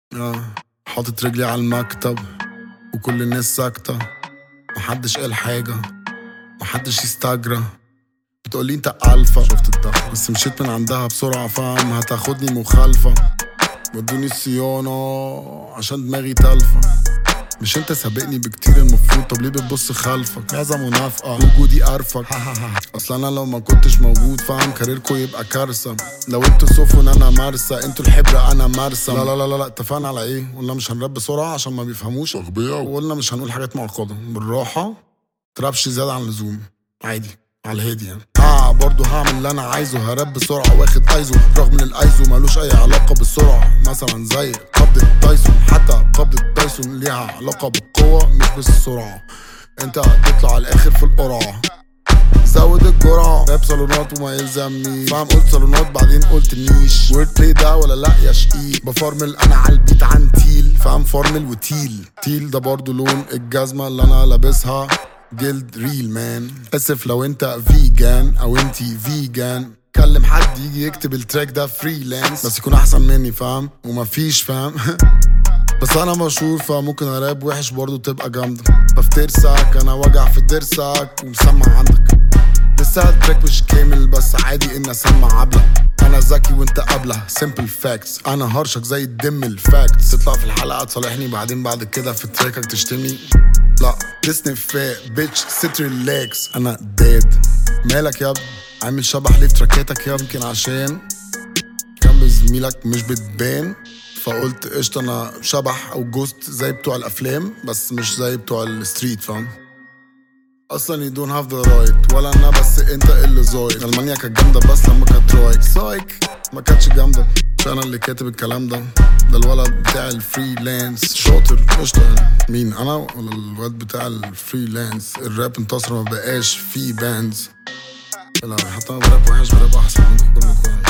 آه. حاطط رجلي على المكتب وكل الناس ساكتة محدش قال حاجة محدش يستجرى بتقولي انت ألفا شفت الدخل بس مشيت من عندها بسرعة فاهم هتاخدني مخالفة ودوني الصيانة عشان دماغي تالفة مش انت سابقني بكتير المفروض طب ليه بتبص خلفك هذا منافقة وجودي قرفك اصل انا لو ما كنتش موجود فاهم كاريركو يبقى كارثة لو انتوا سفن انا مرسى انتوا الحبرة انا مرسى لا لا لا لا, لا. اتفقنا على ايه قلنا مش هنراب بسرعة عشان ما بيفهموش أغبياء وقلنا مش هنقول حاجات معقدة بالراحة ترابش زيادة عن اللزوم عادي على الهادي يعني اه برضه هعمل اللي انا عايزه هراب بسرعة واخد ايزو رغم ان الايزو ملوش اي علاقة بالسرعة مثلا زي قبضة تايسون حتى قبضة تايسون ليها علاقة بالقوة مش بالسرعة انت هتطلع على الاخر في القرعة زود الجرعة راب صالونات وما يلزمني فاهم قلت صالونات بعدين قلت نيش وورد بلاي ده ولا لا يا شقيق بفرمل انا على البيت عن تيل فاهم فرمل وتيل تيل ده برضو لون الجزمة اللي انا لابسها جلد ريل مان اسف لو انت فيجان او انتي فيجان كلم حد يجي يكتب التراك ده فريلانس بس يكون احسن مني فاهم ومفيش فاهم بس انا مشهور فممكن اراب وحش برضو تبقى جامدة بفترسك انا وجع في ضرسك ومسمع عندك لسه التراك مش كامل بس عادي ان اسمع عبلة انا ذكي وانت قبله سيمبل فاكتس انا هرشك زي الدم الفاكتس تطلع في الحلقه تصالحني بعدين بعد كده في تراكك تشتمني لا ديسني فاق بيتش ست ريلاكس انا ديد مالك يا ابني عامل شبح ليه في تراكاتك يا يمكن عشان جنب زميلك مش بتبان فقلت قشطة انا شبح او جوست زي بتوع الافلام بس مش زي بتوع الستريت فاهم اصلا you don't have the right ولا انا بس انت اللي زايد المانيا كانت جامده بس لما كانت رايك سايك ما كانتش جامده مش انا اللي كاتب الكلام ده ده الولد بتاع الفريلانس شاطر قشطه يعني. مين انا ولا الواد بتاع الفريلانس الراب انتصر ما بقاش فيه باندز لا حتى انا براب وحش براب احسن منكم كلكم